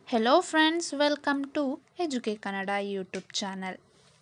hello friends welcome to ಎಜುಕೆ Kannada YouTube channel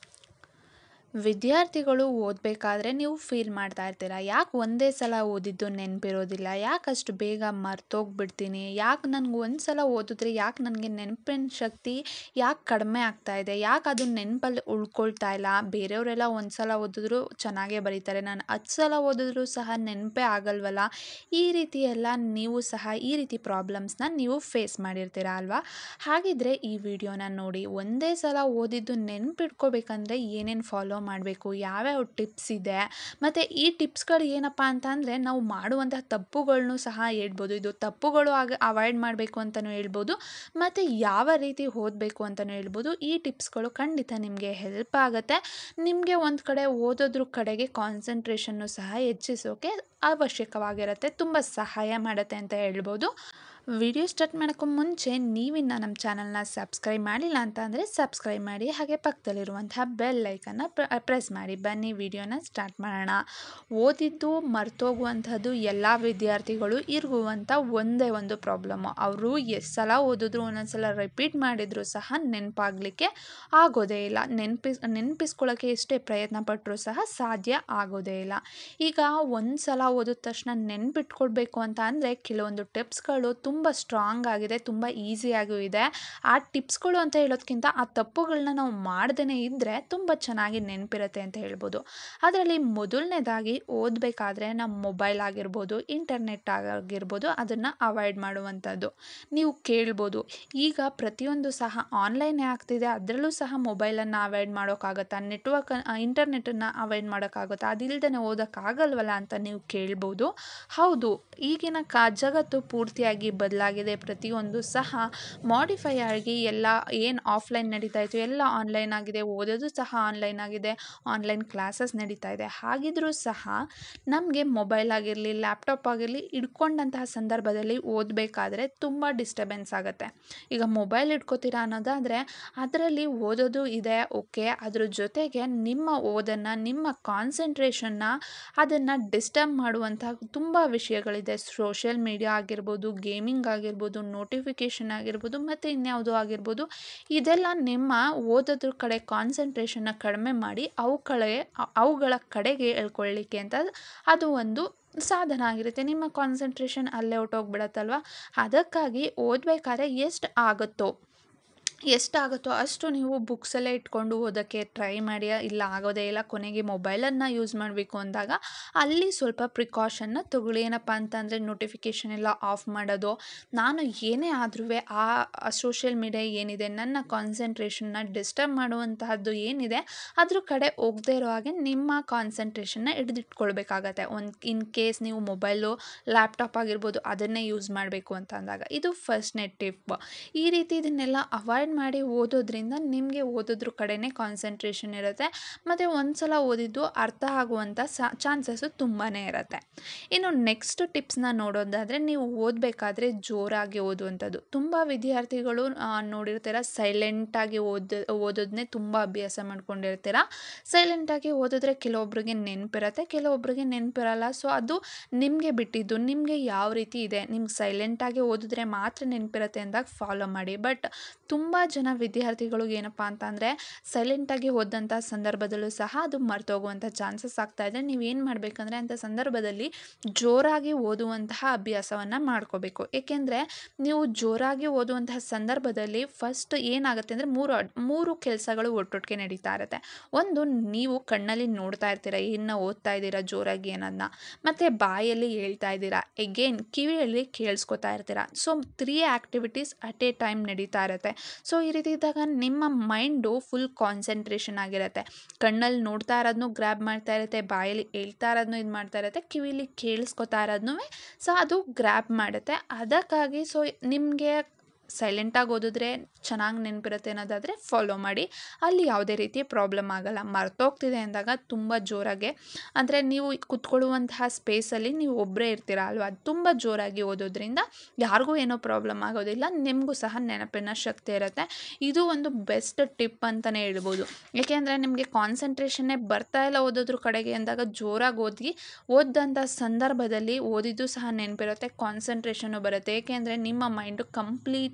ವಿದ್ಯಾರ್ಥಿಗಳು ಓದಬೇಕಾದ್ರೆ ನೀವು ಫೀಲ್ ಮಾಡ್ತಾ ಇರ್ತೀರ ಯಾಕೆ ಒಂದೇ ಸಲ ಓದಿದ್ದು ನೆನಪಿರೋದಿಲ್ಲ ಯಾಕೆ ಅಷ್ಟು ಬೇಗ ಮರ್ತೋಗ್ಬಿಡ್ತೀನಿ ಯಾಕೆ ನನಗೆ ಒಂದು ಸಲ ಓದಿದ್ರೆ ಯಾಕೆ ನನಗೆ ನೆನಪಿನ ಶಕ್ತಿ ಯಾಕೆ ಕಡಿಮೆ ಆಗ್ತಾ ಇದೆ ಯಾಕೆ ಅದು ನೆನಪಲ್ಲಿ ಉಳ್ಕೊಳ್ತಾ ಇಲ್ಲ ಬೇರೆಯವರೆಲ್ಲ ಒಂದು ಸಲ ಓದಿದ್ರು ಚೆನ್ನಾಗೇ ಬರೀತಾರೆ ನಾನು ಹತ್ತು ಸಲ ಓದಿದ್ರು ಸಹ ನೆನಪೇ ಆಗಲ್ವಲ್ಲ ಈ ರೀತಿ ಎಲ್ಲ ನೀವು ಸಹ ಈ ರೀತಿ ಪ್ರಾಬ್ಲಮ್ಸ್ನ ನೀವು ಫೇಸ್ ಮಾಡಿರ್ತೀರ ಅಲ್ವಾ ಹಾಗಿದ್ರೆ ಈ ವಿಡಿಯೋನ ನೋಡಿ ಒಂದೇ ಸಲ ಓದಿದ್ದು ನೆನಪಿಟ್ಕೋಬೇಕಂದ್ರೆ ಏನೇನು ಫಾಲೋ ಮಾಡಬೇಕು ಯಾವ್ಯಾವ ಟಿಪ್ಸ್ ಇದೆ ಮತ್ತು ಈ ಟಿಪ್ಸ್ಗಳು ಏನಪ್ಪ ಅಂತ ಅಂದರೆ ನಾವು ಮಾಡುವಂತಹ ತಪ್ಪುಗಳನ್ನು ಸಹ ಹೇಳ್ಬೋದು ಇದು ತಪ್ಪುಗಳು ಆಗ ಅವಾಯ್ಡ್ ಮಾಡಬೇಕು ಅಂತಲೂ ಹೇಳ್ಬೋದು ಮತ್ತು ಯಾವ ರೀತಿ ಓದಬೇಕು ಅಂತಲೂ ಹೇಳ್ಬೋದು ಈ ಟಿಪ್ಸ್ಗಳು ಖಂಡಿತ ನಿಮಗೆ ಹೆಲ್ಪ್ ಆಗುತ್ತೆ ನಿಮಗೆ ಒಂದು ಕಡೆ ಓದೋದ್ರ ಕಡೆಗೆ ಕಾನ್ಸಂಟ್ರೇಷನ್ನು ಸಹ ಹೆಚ್ಚಿಸೋಕೆ ಅವಶ್ಯಕವಾಗಿರುತ್ತೆ ತುಂಬ ಸಹಾಯ ಮಾಡುತ್ತೆ ಅಂತ ಹೇಳ್ಬೋದು ವಿಡಿಯೋ ಸ್ಟಾರ್ಟ್ ಮಾಡೋಕ್ಕೂ ಮುಂಚೆ ನೀವಿನ್ನು ನಮ್ಮ ಚಾನಲ್ನ ಸಬ್ಸ್ಕ್ರೈಬ್ ಮಾಡಿಲ್ಲ ಅಂತ ಅಂದರೆ ಸಬ್ಸ್ಕ್ರೈಬ್ ಮಾಡಿ ಹಾಗೆ ಪಕ್ಕದಲ್ಲಿರುವಂತಹ ಬೆಲ್ ಲೈಕನ್ನು ಪ್ರೆಸ್ ಮಾಡಿ ಬನ್ನಿ ವಿಡಿಯೋನ ಸ್ಟಾರ್ಟ್ ಮಾಡೋಣ ಓದಿದ್ದು ಮರ್ತೋಗುವಂಥದ್ದು ಎಲ್ಲ ವಿದ್ಯಾರ್ಥಿಗಳು ಇರುವಂಥ ಒಂದೇ ಒಂದು ಪ್ರಾಬ್ಲಮ್ಮು ಅವರು ಎಷ್ಟು ಸಲ ಓದಿದ್ರು ಒಂದೊಂದು ಸಲ ರಿಪೀಟ್ ಮಾಡಿದರೂ ಸಹ ನೆನಪಾಗಲಿಕ್ಕೆ ಆಗೋದೇ ಇಲ್ಲ ನೆನಪಿಸ್ ನೆನಪಿಸ್ಕೊಳ್ಳೋಕ್ಕೆ ಎಷ್ಟೇ ಪ್ರಯತ್ನ ಪಟ್ಟರೂ ಸಹ ಸಾಧ್ಯ ಆಗೋದೇ ಇಲ್ಲ ಈಗ ಒಂದು ಸಲ ಓದಿದ ತಕ್ಷಣ ನೆನ್ಪಿಟ್ಕೊಳ್ಬೇಕು ಅಂತ ಅಂದರೆ ಕೆಲವೊಂದು ಟಿಪ್ಸ್ಗಳು ತುಂಬ ಸ್ಟ್ರಾಂಗ್ ಆಗಿದೆ ತುಂಬ ಈಸಿಯಾಗೂ ಇದೆ ಆ ಟಿಪ್ಸ್ಗಳು ಅಂತ ಹೇಳೋದಕ್ಕಿಂತ ಆ ತಪ್ಪುಗಳನ್ನ ನಾವು ಮಾಡ್ದೇ ಇದ್ದರೆ ತುಂಬ ಚೆನ್ನಾಗಿ ನೆನಪಿರುತ್ತೆ ಅಂತ ಹೇಳ್ಬೋದು ಅದರಲ್ಲಿ ಮೊದಲನೇದಾಗಿ ಓದಬೇಕಾದ್ರೆ ನಮ್ಮ ಮೊಬೈಲ್ ಆಗಿರ್ಬೋದು ಇಂಟರ್ನೆಟ್ ಆಗಿರ್ಬೋದು ಅದನ್ನು ಅವಾಯ್ಡ್ ಮಾಡುವಂಥದ್ದು ನೀವು ಕೇಳ್ಬೋದು ಈಗ ಪ್ರತಿಯೊಂದು ಸಹ ಆನ್ಲೈನೇ ಆಗ್ತಿದೆ ಅದರಲ್ಲೂ ಸಹ ಮೊಬೈಲನ್ನು ಅವಾಯ್ಡ್ ಮಾಡೋಕ್ಕಾಗತ್ತಾ ನೆಟ್ವರ್ಕ್ ಇಂಟರ್ನೆಟನ್ನು ಅವಾಯ್ಡ್ ಮಾಡೋಕ್ಕಾಗುತ್ತಾ ಅದಿಲ್ಲದೇ ಓದೋಕ್ಕಾಗಲ್ವಲ್ಲ ಅಂತ ನೀವು ಕೇಳ್ಬೋದು ಹೌದು ಈಗಿನ ಕಾ ಜಗತ್ತು ಪೂರ್ತಿಯಾಗಿ ಬದಲಾಗಿದೆ ಪ್ರತಿಯೊಂದು ಸಹ ಮಾಡಿಫೈ ಆಗಿ ಎಲ್ಲ ಏನು ಆಫ್ಲೈನ್ ನಡೀತಾ ಇತ್ತು ಎಲ್ಲ ಆನ್ಲೈನ್ ಆಗಿದೆ ಓದೋದು ಸಹ ಆನ್ಲೈನ್ ಆಗಿದೆ ಆನ್ಲೈನ್ ಕ್ಲಾಸಸ್ ನಡೀತಾ ಇದೆ ಹಾಗಿದ್ರೂ ಸಹ ನಮಗೆ ಮೊಬೈಲ್ ಆಗಿರಲಿ ಲ್ಯಾಪ್ಟಾಪ್ ಆಗಿರಲಿ ಇಟ್ಕೊಂಡಂತಹ ಸಂದರ್ಭದಲ್ಲಿ ಓದಬೇಕಾದ್ರೆ ತುಂಬ ಡಿಸ್ಟರ್ಬೆನ್ಸ್ ಆಗುತ್ತೆ ಈಗ ಮೊಬೈಲ್ ಇಟ್ಕೋತೀರಾ ಅನ್ನೋದಾದರೆ ಅದರಲ್ಲಿ ಓದೋದು ಇದೆ ಓಕೆ ಅದ್ರ ಜೊತೆಗೆ ನಿಮ್ಮ ಓದನ್ನು ನಿಮ್ಮ ಕಾನ್ಸಂಟ್ರೇಷನ್ನ ಅದನ್ನು ಡಿಸ್ಟರ್ಬ್ ಮಾಡುವಂಥ ತುಂಬ ವಿಷಯಗಳಿದೆ ಸೋಷಿಯಲ್ ಮೀಡಿಯಾ ಆಗಿರ್ಬೋದು ಗೇಮಿಂಗ್ ಆಗಿರ್ಬೋದು ನೋಟಿಫಿಕೇಷನ್ ಆಗಿರ್ಬೋದು ಮತ್ತು ಇನ್ಯಾವುದೋ ಆಗಿರ್ಬೋದು ಇದೆಲ್ಲ ನಿಮ್ಮ ಓದೋದ್ರ ಕಡೆ ಕಾನ್ಸಂಟ್ರೇಷನ್ನ ಕಡಿಮೆ ಮಾಡಿ ಅವುಗಳ ಅವುಗಳ ಕಡೆಗೆ ಎಳ್ಕೊಳ್ಳಿಕ್ಕೆ ಅಂತ ಅದು ಒಂದು ಸಾಧನ ಆಗಿರುತ್ತೆ ನಿಮ್ಮ ಕಾನ್ಸಂಟ್ರೇಷನ್ ಅಲ್ಲೇ ಹೊಟ್ಟೋಗ್ಬಿಡತ್ತಲ್ವ ಅದಕ್ಕಾಗಿ ಓದಬೇಕಾದ್ರೆ ಎಷ್ಟು ಆಗುತ್ತೋ ಎಷ್ಟಾಗುತ್ತೋ ಅಷ್ಟು ನೀವು ಬುಕ್ಸಲ್ಲೇ ಇಟ್ಕೊಂಡು ಓದೋಕ್ಕೆ ಟ್ರೈ ಮಾಡಿ ಇಲ್ಲ ಆಗೋದೇ ಇಲ್ಲ ಕೊನೆಗೆ ಮೊಬೈಲನ್ನು ಯೂಸ್ ಮಾಡಬೇಕು ಅಂದಾಗ ಅಲ್ಲಿ ಸ್ವಲ್ಪ ಪ್ರಿಕಾಷನ್ನ ತಗೊಳ್ಳಿ ಏನಪ್ಪ ಅಂತಂದರೆ ನೋಟಿಫಿಕೇಷನ್ ಎಲ್ಲ ಆಫ್ ಮಾಡೋದು ನಾನು ಏನೇ ಆದ್ರೂ ಆ ಸೋಷಿಯಲ್ ಮೀಡಿಯಾ ಏನಿದೆ ನನ್ನ ಕಾನ್ಸಂಟ್ರೇಷನ್ನ ಡಿಸ್ಟರ್ಬ್ ಮಾಡುವಂತಹದ್ದು ಏನಿದೆ ಅದ್ರ ಕಡೆ ಹೋಗದೇ ಇರೋ ಹಾಗೆ ನಿಮ್ಮ ಕಾನ್ಸಂಟ್ರೇಷನ್ನ ಹಿಡಿದಿಟ್ಕೊಳ್ಬೇಕಾಗತ್ತೆ ಒಂದು ಇನ್ ಕೇಸ್ ನೀವು ಮೊಬೈಲು ಲ್ಯಾಪ್ಟಾಪ್ ಆಗಿರ್ಬೋದು ಅದನ್ನೇ ಯೂಸ್ ಮಾಡಬೇಕು ಅಂತ ಅಂದಾಗ ಇದು ಫಸ್ಟ್ನೇ ಟಿಪ್ ಈ ರೀತಿ ಇದನ್ನೆಲ್ಲ ಅವಾಯ್ಡ್ ಮಾಡಿ ಓದೋದ್ರಿಂದ ನಿಮಗೆ ಓದೋದ್ರ ಕಡೆನೇ ಕಾನ್ಸಂಟ್ರೇಷನ್ ಇರುತ್ತೆ ಮತ್ತು ಒಂದು ಸಲ ಓದಿದ್ದು ಅರ್ಥ ಆಗುವಂಥ ಸಾ ಚಾನ್ಸಸ್ಸು ತುಂಬಾ ಇರುತ್ತೆ ಇನ್ನು ನೆಕ್ಸ್ಟ್ ಟಿಪ್ಸ್ನ ನೋಡೋದಾದರೆ ನೀವು ಓದಬೇಕಾದ್ರೆ ಜೋರಾಗಿ ಓದುವಂಥದ್ದು ತುಂಬ ವಿದ್ಯಾರ್ಥಿಗಳು ನೋಡಿರ್ತೀರ ಸೈಲೆಂಟಾಗಿ ಓದ ಓದೋದನ್ನೇ ತುಂಬ ಅಭ್ಯಾಸ ಮಾಡ್ಕೊಂಡಿರ್ತೀರ ಸೈಲೆಂಟಾಗಿ ಓದಿದ್ರೆ ಕೆಲವೊಬ್ಬರಿಗೆ ನೆನಪಿರುತ್ತೆ ಕೆಲವೊಬ್ಬರಿಗೆ ನೆನಪಿರಲ್ಲ ಸೊ ಅದು ನಿಮಗೆ ಬಿಟ್ಟಿದ್ದು ನಿಮಗೆ ಯಾವ ರೀತಿ ಇದೆ ನಿಮ್ಗೆ ಸೈಲೆಂಟಾಗಿ ಓದಿದ್ರೆ ಮಾತ್ರ ನೆನಪಿರುತ್ತೆ ಅಂದಾಗ ಫಾಲೋ ಮಾಡಿ ಬಟ್ ತುಂಬ ಜನ ವಿದ್ಯಾರ್ಥಿಗಳು ಏನಪ್ಪ ಅಂತಂದರೆ ಸೈಲೆಂಟಾಗಿ ಓದಂಥ ಸಂದರ್ಭದಲ್ಲೂ ಸಹ ಅದು ಮರ್ತೋಗುವಂಥ ಚಾನ್ಸಸ್ ಆಗ್ತಾ ಇದೆ ನೀವೇನು ಮಾಡಬೇಕಂದ್ರೆ ಅಂಥ ಸಂದರ್ಭದಲ್ಲಿ ಜೋರಾಗಿ ಓದುವಂತಹ ಅಭ್ಯಾಸವನ್ನು ಮಾಡ್ಕೋಬೇಕು ಏಕೆಂದರೆ ನೀವು ಜೋರಾಗಿ ಓದುವಂತಹ ಸಂದರ್ಭದಲ್ಲಿ ಫಸ್ಟ್ ಏನಾಗುತ್ತೆ ಅಂದರೆ ಮೂರು ಮೂರು ಕೆಲಸಗಳು ಒಟ್ಟೊಟ್ಟಿಗೆ ನಡೀತಾ ಇರುತ್ತೆ ಒಂದು ನೀವು ಕಣ್ಣಲ್ಲಿ ನೋಡ್ತಾ ಇರ್ತೀರ ಇನ್ನು ಓದ್ತಾ ಇದ್ದೀರಾ ಜೋರಾಗಿ ಏನನ್ನ ಮತ್ತು ಬಾಯಲ್ಲಿ ಹೇಳ್ತಾ ಇದ್ದೀರಾ ಎಗೇನ್ ಕಿವಿಯಲ್ಲಿ ಕೇಳಿಸ್ಕೊತಾ ಇರ್ತೀರ so three activities at a time ನಡೀತಾ ಇರುತ್ತೆ ಸೊ ಈ ರೀತಿ ಇದ್ದಾಗ ನಿಮ್ಮ ಮೈಂಡು ಫುಲ್ ಕಾನ್ಸಂಟ್ರೇಷನ್ ಆಗಿರುತ್ತೆ ಕಣ್ಣಲ್ಲಿ ನೋಡ್ತಾ ಇರೋದನ್ನು ಗ್ರ್ಯಾಬ್ ಮಾಡ್ತಾ ಇರುತ್ತೆ ಬಾಯಲ್ಲಿ ಹೇಳ್ತಾ ಇರೋದನ್ನು ಇದು ಮಾಡ್ತಾ ಇರುತ್ತೆ ಕಿವಿಲಿ ಕೇಳಿಸ್ಕೊತಾ ಇರೋದನ್ನೂ ಸೊ ಅದು ಗ್ರ್ಯಾಬ್ ಮಾಡುತ್ತೆ ಅದಕ್ಕಾಗಿ ಸೊ ನಿಮಗೆ ಸೈಲೆಂಟಾಗಿ ಓದಿದ್ರೆ ಚೆನ್ನಾಗಿ ನೆನಪಿರುತ್ತೆ ಅನ್ನೋದಾದರೆ ಫಾಲೋ ಮಾಡಿ ಅಲ್ಲಿ ಯಾವುದೇ ರೀತಿ ಪ್ರಾಬ್ಲಮ್ ಆಗೋಲ್ಲ ಮರ್ತೋಗ್ತಿದೆ ಅಂದಾಗ ತುಂಬ ಜೋರಾಗೆ ಅಂದರೆ ನೀವು ಕುತ್ಕೊಳ್ಳುವಂತಹ ಸ್ಪೇಸಲ್ಲಿ ನೀವು ಒಬ್ಬರೇ ಇರ್ತೀರ ಅಲ್ವಾ ಅದು ತುಂಬ ಜೋರಾಗಿ ಓದೋದ್ರಿಂದ ಯಾರಿಗೂ ಏನೋ ಪ್ರಾಬ್ಲಮ್ ಆಗೋದಿಲ್ಲ ನಿಮಗೂ ಸಹ ನೆನಪಿನ ಶಕ್ತಿ ಇರುತ್ತೆ ಇದು ಒಂದು ಬೆಸ್ಟ್ ಟಿಪ್ ಅಂತಲೇ ಹೇಳ್ಬೋದು ಏಕೆಂದರೆ ನಿಮಗೆ ಕಾನ್ಸಂಟ್ರೇಷನ್ನೇ ಬರ್ತಾ ಇಲ್ಲ ಓದೋದ್ರ ಕಡೆಗೆ ಅಂದಾಗ ಜೋರಾಗಿ ಓದಿ ಓದಂಥ ಸಂದರ್ಭದಲ್ಲಿ ಓದಿದ್ದು ಸಹ ನೆನಪಿರುತ್ತೆ ಕಾನ್ಸಂಟ್ರೇಷನ್ನು ಬರುತ್ತೆ ಏಕೆಂದರೆ ನಿಮ್ಮ ಮೈಂಡು ಕಂಪ್ಲೀಟ್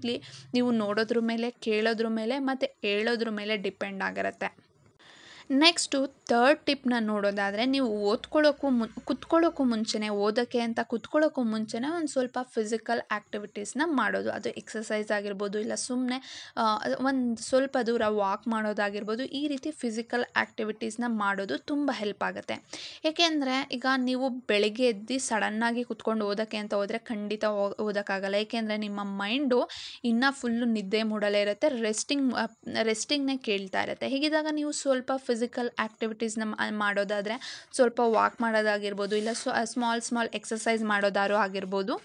ಕಂಪ್ಲೀಟ್ಲಿ ನೀವು ನೋಡೋದ್ರ ಮೇಲೆ ಕೇಳೋದ್ರ ಮೇಲೆ ಮತ್ತು ಹೇಳೋದ್ರ ಮೇಲೆ ಡಿಪೆಂಡ್ ಆಗಿರುತ್ತೆ ನೆಕ್ಸ್ಟು ತರ್ಡ್ ಟಿಪ್ನ ನೋಡೋದಾದರೆ ನೀವು ಓದ್ಕೊಳ್ಳೋಕ್ಕೂ ಮುನ್ ಕುತ್ಕೊಳ್ಳೋಕ್ಕೂ ಮುಂಚೆನೇ ಓದೋಕ್ಕೆ ಅಂತ ಕುತ್ಕೊಳ್ಳೋಕ್ಕೂ ಮುಂಚೆನೇ ಒಂದು ಸ್ವಲ್ಪ ಫಿಸಿಕಲ್ ಆ್ಯಕ್ಟಿವಿಟೀಸ್ನ ಮಾಡೋದು ಅದು ಎಕ್ಸಸೈಸ್ ಆಗಿರ್ಬೋದು ಇಲ್ಲ ಸುಮ್ಮನೆ ಒಂದು ಸ್ವಲ್ಪ ದೂರ ವಾಕ್ ಮಾಡೋದಾಗಿರ್ಬೋದು ಈ ರೀತಿ ಫಿಸಿಕಲ್ ಆ್ಯಕ್ಟಿವಿಟೀಸ್ನ ಮಾಡೋದು ತುಂಬ ಹೆಲ್ಪ್ ಆಗುತ್ತೆ ಏಕೆಂದರೆ ಈಗ ನೀವು ಬೆಳಿಗ್ಗೆ ಎದ್ದು ಸಡನ್ನಾಗಿ ಕುತ್ಕೊಂಡು ಓದೋಕ್ಕೆ ಅಂತ ಹೋದರೆ ಖಂಡಿತ ಓದೋಕ್ಕಾಗಲ್ಲ ಏಕೆಂದರೆ ನಿಮ್ಮ ಮೈಂಡು ಇನ್ನೂ ಫುಲ್ಲು ನಿದ್ದೆ ಮೂಡಲೇ ಇರುತ್ತೆ ರೆಸ್ಟಿಂಗ್ ರೆಸ್ಟಿಂಗ್ನೇ ಕೇಳ್ತಾ ಇರುತ್ತೆ ಹೀಗಿದ್ದಾಗ ನೀವು ಸ್ವಲ್ಪ ಫಿಸಿಕಲ್ ಆ್ಯಕ್ಟಿವಿಟೀಸ್ನ ಮಾಡೋದಾದರೆ ಸ್ವಲ್ಪ ವಾಕ್ ಮಾಡೋದಾಗಿರ್ಬೋದು ಇಲ್ಲ ಸ್ಮಾಲ್ ಸ್ಮಾಲ್ ಎಕ್ಸಸೈಸ್ ಮಾಡೋದಾರು ಆಗಿರ್ಬೋದು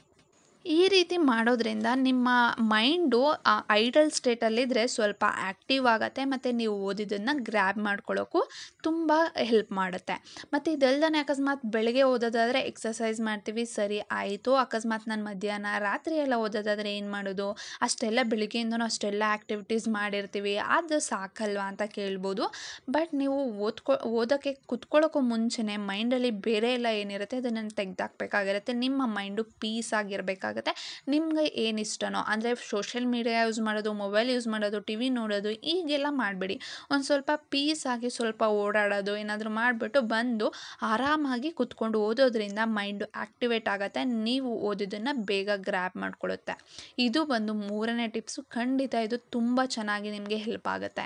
ಈ ರೀತಿ ಮಾಡೋದ್ರಿಂದ ನಿಮ್ಮ ಮೈಂಡು ಐಡಲ್ ಸ್ಟೇಟಲ್ಲಿದ್ದರೆ ಸ್ವಲ್ಪ ಆ್ಯಕ್ಟಿವ್ ಆಗುತ್ತೆ ಮತ್ತು ನೀವು ಓದಿದ್ದನ್ನು ಗ್ರ್ಯಾಬ್ ಮಾಡ್ಕೊಳ್ಳೋಕ್ಕೂ ತುಂಬ ಹೆಲ್ಪ್ ಮಾಡುತ್ತೆ ಮತ್ತು ಇದಲ್ದೇ ಅಕಸ್ಮಾತ್ ಬೆಳಗ್ಗೆ ಓದೋದಾದರೆ ಎಕ್ಸಸೈಸ್ ಮಾಡ್ತೀವಿ ಸರಿ ಆಯಿತು ಅಕಸ್ಮಾತ್ ನಾನು ಮಧ್ಯಾಹ್ನ ರಾತ್ರಿ ಎಲ್ಲ ಓದೋದಾದರೆ ಏನು ಮಾಡೋದು ಅಷ್ಟೆಲ್ಲ ಬೆಳಿಗ್ಗೆಯಿಂದನೂ ಅಷ್ಟೆಲ್ಲ ಆ್ಯಕ್ಟಿವಿಟೀಸ್ ಮಾಡಿರ್ತೀವಿ ಅದು ಸಾಕಲ್ವಾ ಅಂತ ಕೇಳ್ಬೋದು ಬಟ್ ನೀವು ಓದ್ಕೊ ಓದೋಕ್ಕೆ ಕುತ್ಕೊಳ್ಳೋಕ್ಕೂ ಮುಂಚೆನೇ ಮೈಂಡಲ್ಲಿ ಬೇರೆ ಎಲ್ಲ ಏನಿರುತ್ತೆ ಅದನ್ನು ತೆಗ್ದಾಕಬೇಕಾಗಿರುತ್ತೆ ನಿಮ್ಮ ಮೈಂಡು ಪೀಸ್ ಆಗಿರಬೇಕಾಗುತ್ತೆ ನಿಮಗೆ ಏನು ಇಷ್ಟನೋ ಅಂದರೆ ಸೋಷಿಯಲ್ ಮೀಡಿಯಾ ಯೂಸ್ ಮಾಡೋದು ಮೊಬೈಲ್ ಯೂಸ್ ಮಾಡೋದು ಟಿ ವಿ ನೋಡೋದು ಈಗೆಲ್ಲ ಮಾಡಬೇಡಿ ಒಂದು ಸ್ವಲ್ಪ ಪೀಸ್ ಆಗಿ ಸ್ವಲ್ಪ ಓಡಾಡೋದು ಏನಾದರೂ ಮಾಡಿಬಿಟ್ಟು ಬಂದು ಆರಾಮಾಗಿ ಕುತ್ಕೊಂಡು ಓದೋದ್ರಿಂದ ಮೈಂಡು ಆ್ಯಕ್ಟಿವೇಟ್ ಆಗುತ್ತೆ ನೀವು ಓದಿದ್ದನ್ನು ಬೇಗ ಗ್ರ್ಯಾಪ್ ಮಾಡ್ಕೊಳ್ಳುತ್ತೆ ಇದು ಬಂದು ಮೂರನೇ ಟಿಪ್ಸು ಖಂಡಿತ ಇದು ತುಂಬ ಚೆನ್ನಾಗಿ ನಿಮಗೆ ಹೆಲ್ಪ್ ಆಗುತ್ತೆ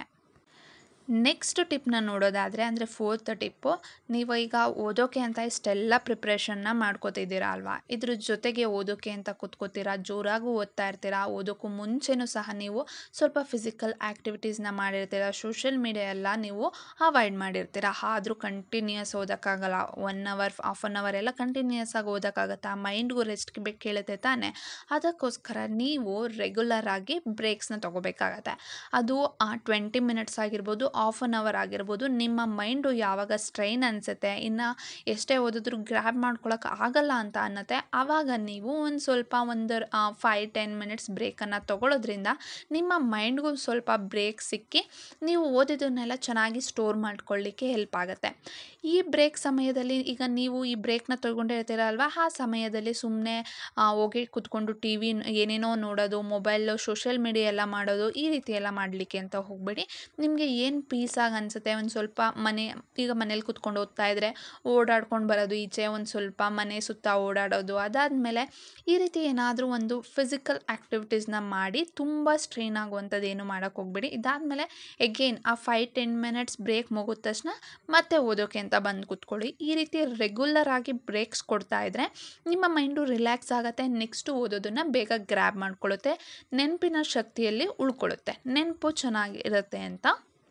ನೆಕ್ಸ್ಟ್ ಟಿಪ್ನ ನೋಡೋದಾದರೆ ಅಂದರೆ ಫೋರ್ತ್ ಟಿಪ್ಪು ನೀವು ಈಗ ಓದೋಕ್ಕೆ ಅಂತ ಇಷ್ಟೆಲ್ಲ ಪ್ರಿಪ್ರೇಷನ್ನ ಮಾಡ್ಕೋತಿದ್ದೀರಾ ಅಲ್ವಾ ಇದ್ರ ಜೊತೆಗೆ ಓದೋಕ್ಕೆ ಅಂತ ಕೂತ್ಕೋತೀರಾ ಜೋರಾಗೂ ಓದ್ತಾ ಇರ್ತೀರಾ ಓದೋಕ್ಕೂ ಮುಂಚೆನೂ ಸಹ ನೀವು ಸ್ವಲ್ಪ ಫಿಸಿಕಲ್ ಆ್ಯಕ್ಟಿವಿಟೀಸ್ನ ಮಾಡಿರ್ತೀರ ಸೋಷಿಯಲ್ ಮೀಡಿಯಾ ಎಲ್ಲ ನೀವು ಅವಾಯ್ಡ್ ಮಾಡಿರ್ತೀರ ಆದರೂ ಕಂಟಿನ್ಯೂಯಸ್ ಓದೋಕ್ಕಾಗಲ್ಲ one hour half an hour ಎಲ್ಲ ಕಂಟಿನ್ಯೂಯಸ್ ಆಗಿ ಓದೋಕ್ಕಾಗತ್ತಾ ಮೈಂಡ್ಗೂ ರೆಸ್ಟ್ ಬೇಕು ಕೇಳುತ್ತೆ ತಾನೇ ಅದಕ್ಕೋಸ್ಕರ ನೀವು ರೆಗ್ಯುಲರ್ ಆಗಿ ಬ್ರೇಕ್ಸ್ನ ತೊಗೋಬೇಕಾಗತ್ತೆ ಅದು ಟ್ವೆಂಟಿ ಮಿನಿಟ್ಸ್ ಆಗಿರ್ಬೋದು ಆಫ್ ಆನ್ ಅವರ್ ಆಗಿರ್ಬೋದು ನಿಮ್ಮ ಮೈಂಡು ಯಾವಾಗ ಸ್ಟ್ರೈನ್ ಅನಿಸುತ್ತೆ ಇನ್ನು ಎಷ್ಟೇ ಓದಿದ್ರು ಗ್ರ್ಯಾಬ್ ಮಾಡ್ಕೊಳಕ್ಕೆ ಆಗಲ್ಲ ಅಂತ ಅನ್ನತ್ತೆ ಆವಾಗ ನೀವು ಒಂದು ಸ್ವಲ್ಪ ಒಂದು ಫೈವ್ ಟೆನ್ ಮಿನಿಟ್ಸ್ ಬ್ರೇಕನ್ನು ತೊಗೊಳೋದ್ರಿಂದ ನಿಮ್ಮ ಮೈಂಡ್ಗೂ ಸ್ವಲ್ಪ ಬ್ರೇಕ್ ಸಿಕ್ಕಿ ನೀವು ಓದಿದ್ದನ್ನೆಲ್ಲ ಚೆನ್ನಾಗಿ ಸ್ಟೋರ್ ಮಾಡ್ಕೊಳ್ಳಿಕ್ಕೆ ಹೆಲ್ಪ್ ಆಗುತ್ತೆ ಈ ಬ್ರೇಕ್ ಸಮಯದಲ್ಲಿ ಈಗ ನೀವು ಈ ಬ್ರೇಕ್ನ ತೊಗೊಂಡಿರ್ತೀರ ಅಲ್ವಾ ಆ ಸಮಯದಲ್ಲಿ ಸುಮ್ಮನೆ ಹೋಗಿ ಕುತ್ಕೊಂಡು ಟಿ ವಿ ಏನೇನೋ ನೋಡೋದು ಮೊಬೈಲು ಸೋಷಿಯಲ್ ಮೀಡಿಯಾ ಎಲ್ಲ ಮಾಡೋದು ಈ ರೀತಿ ಎಲ್ಲ ಮಾಡಲಿಕ್ಕೆ ಅಂತ ಹೋಗಬೇಡಿ ನಿಮಗೆ ಏನು ಪೀಸಾಗಿ ಅನಿಸುತ್ತೆ ಒಂದು ಸ್ವಲ್ಪ ಮನೆ ಈಗ ಮನೇಲಿ ಕುತ್ಕೊಂಡು ಓದ್ತಾ ಇದ್ದರೆ ಓಡಾಡ್ಕೊಂಡು ಬರೋದು ಈಚೆ ಒಂದು ಸ್ವಲ್ಪ ಮನೆ ಸುತ್ತ ಓಡಾಡೋದು ಅದಾದಮೇಲೆ ಈ ರೀತಿ ಏನಾದರೂ ಒಂದು ಫಿಸಿಕಲ್ ಆ್ಯಕ್ಟಿವಿಟೀಸ್ನ ಮಾಡಿ ತುಂಬ ಸ್ಟ್ರೈನ್ ಆಗುವಂಥದ್ದು ಏನು ಮಾಡೋಕ್ಕೆ ಹೋಗ್ಬೇಡಿ ಇದಾದಮೇಲೆ ಎಗೇನ್ ಆ ಫೈವ್ ಟೆನ್ ಮಿನಿಟ್ಸ್ ಬ್ರೇಕ್ ಮುಗಿದ ತಕ್ಷಣ ಮತ್ತೆ ಓದೋಕ್ಕೆ ಅಂತ ಬಂದು ಕೂತ್ಕೊಳ್ಳಿ ಈ ರೀತಿ ರೆಗ್ಯುಲರ್ ಆಗಿ ಬ್ರೇಕ್ಸ್ ಕೊಡ್ತಾ ಇದ್ದರೆ ನಿಮ್ಮ ಮೈಂಡು ರಿಲ್ಯಾಕ್ಸ್ ಆಗುತ್ತೆ ನೆಕ್ಸ್ಟು ಓದೋದನ್ನು ಬೇಗ ಗ್ರ್ಯಾಬ್ ಮಾಡ್ಕೊಳ್ಳುತ್ತೆ ನೆನಪಿನ ಶಕ್ತಿಯಲ್ಲಿ ಉಳ್ಕೊಳ್ಳುತ್ತೆ ನೆನಪು ಚೆನ್ನಾಗಿರುತ್ತೆ ಅಂತ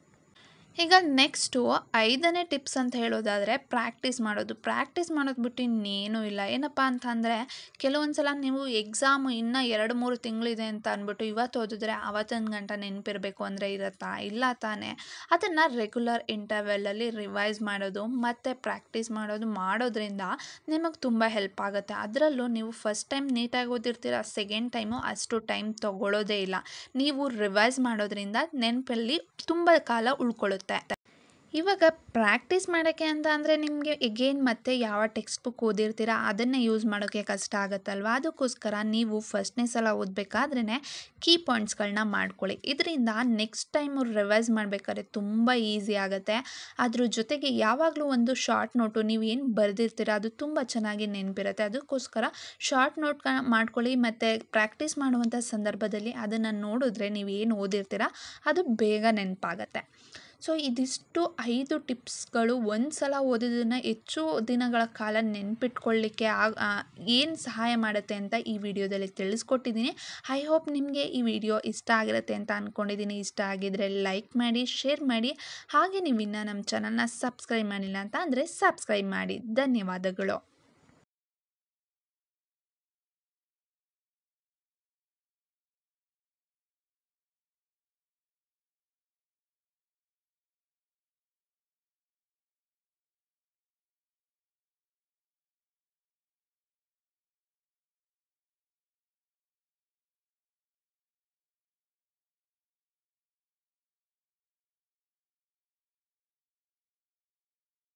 ಈಗ ನೆಕ್ಸ್ಟು ಐದನೇ ಟಿಪ್ಸ್ ಅಂತ ಹೇಳೋದಾದರೆ ಪ್ರಾಕ್ಟೀಸ್ ಮಾಡೋದು ಪ್ರಾಕ್ಟೀಸ್ ಮಾಡೋದು ಬಿಟ್ಟು ಇನ್ನೇನೂ ಇಲ್ಲ ಏನಪ್ಪ ಅಂತಂದರೆ ಕೆಲವೊಂದು ಸಲ ನೀವು ಎಕ್ಸಾಮು ಇನ್ನೂ ಎರಡು ಮೂರು ತಿಂಗಳಿದೆ ಅಂತ ಅಂದ್ಬಿಟ್ಟು ಇವತ್ತು ಓದಿದ್ರೆ ಅವತ್ತೊಂದು ಗಂಟೆ ನೆನಪಿರಬೇಕು ಅಂದರೆ ಇರುತ್ತಾ ಇಲ್ಲ ತಾನೇ ಅದನ್ನು ರೆಗ್ಯುಲರ್ ಇಂಟರ್ವೆಲ್ಲಲ್ಲಿ ರಿವೈಸ್ ಮಾಡೋದು ಮತ್ತು ಪ್ರಾಕ್ಟೀಸ್ ಮಾಡೋದು ಮಾಡೋದ್ರಿಂದ ನಿಮಗೆ ತುಂಬ ಹೆಲ್ಪ್ ಆಗುತ್ತೆ ಅದರಲ್ಲೂ ನೀವು ಫಸ್ಟ್ ಟೈಮ್ ನೀಟಾಗಿ ಓದಿರ್ತೀರ ಸೆಕೆಂಡ್ ಟೈಮು ಅಷ್ಟು ಟೈಮ್ ತೊಗೊಳ್ಳೋದೇ ಇಲ್ಲ ನೀವು ರಿವೈಸ್ ಮಾಡೋದ್ರಿಂದ ನೆನಪಲ್ಲಿ ತುಂಬ ಕಾಲ ಉಳ್ಕೊಳ್ಳುತ್ತೆ ಇವಾಗ ಪ್ರಾಕ್ಟೀಸ್ ಮಾಡೋಕ್ಕೆ ಅಂತ ಅಂದರೆ ನಿಮಗೆ ಎಗೇನ್ ಮತ್ತೆ ಯಾವ ಟೆಕ್ಸ್ಟ್ ಬುಕ್ ಓದಿರ್ತೀರ ಅದನ್ನೇ ಯೂಸ್ ಮಾಡೋಕ್ಕೆ ಕಷ್ಟ ಆಗುತ್ತಲ್ವ ಅದಕ್ಕೋಸ್ಕರ ನೀವು ಫಸ್ಟ್ನೇ ಸಲ ಓದಬೇಕಾದ್ರೇ ಕೀ ಪಾಯಿಂಟ್ಸ್ಗಳನ್ನ ಮಾಡ್ಕೊಳ್ಳಿ ಇದರಿಂದ ನೆಕ್ಸ್ಟ್ ಟೈಮು ರಿವೈಸ್ ಮಾಡಬೇಕಾದ್ರೆ ತುಂಬ ಈಸಿ ಆಗುತ್ತೆ ಅದ್ರ ಜೊತೆಗೆ ಯಾವಾಗಲೂ ಒಂದು ಶಾರ್ಟ್ ನೋಟು ನೀವು ಏನು ಬರೆದಿರ್ತೀರ ಅದು ತುಂಬ ಚೆನ್ನಾಗಿ ನೆನಪಿರುತ್ತೆ ಅದಕ್ಕೋಸ್ಕರ ಶಾರ್ಟ್ ನೋಟ್ ಮಾಡ್ಕೊಳ್ಳಿ ಮತ್ತು ಪ್ರಾಕ್ಟೀಸ್ ಮಾಡುವಂಥ ಸಂದರ್ಭದಲ್ಲಿ ಅದನ್ನು ನೋಡಿದ್ರೆ ನೀವು ಏನು ಓದಿರ್ತೀರ ಅದು ಬೇಗ ನೆನಪಾಗತ್ತೆ ಸೊ ಇದಿಷ್ಟು ಐದು ಟಿಪ್ಸ್ಗಳು ಒಂದು ಸಲ ಓದಿದ್ದನ್ನು ಹೆಚ್ಚು ದಿನಗಳ ಕಾಲ ನೆನ್ಪಿಟ್ಕೊಳ್ಳಿಕ್ಕೆ ಏನು ಸಹಾಯ ಮಾಡುತ್ತೆ ಅಂತ ಈ ವಿಡಿಯೋದಲ್ಲಿ ತಿಳಿಸ್ಕೊಟ್ಟಿದ್ದೀನಿ ಐ ಹೋಪ್ ನಿಮಗೆ ಈ ವಿಡಿಯೋ ಇಷ್ಟ ಆಗಿರುತ್ತೆ ಅಂತ ಅಂದ್ಕೊಂಡಿದ್ದೀನಿ ಇಷ್ಟ ಆಗಿದರೆ ಲೈಕ್ ಮಾಡಿ ಶೇರ್ ಮಾಡಿ ಹಾಗೆ ನೀವು ಇನ್ನೂ ನಮ್ಮ ಚಾನಲ್ನ ಸಬ್ಸ್ಕ್ರೈಬ್ ಮಾಡಿಲ್ಲ ಅಂತ ಅಂದರೆ ಸಬ್ಸ್ಕ್ರೈಬ್ ಮಾಡಿ ಧನ್ಯವಾದಗಳು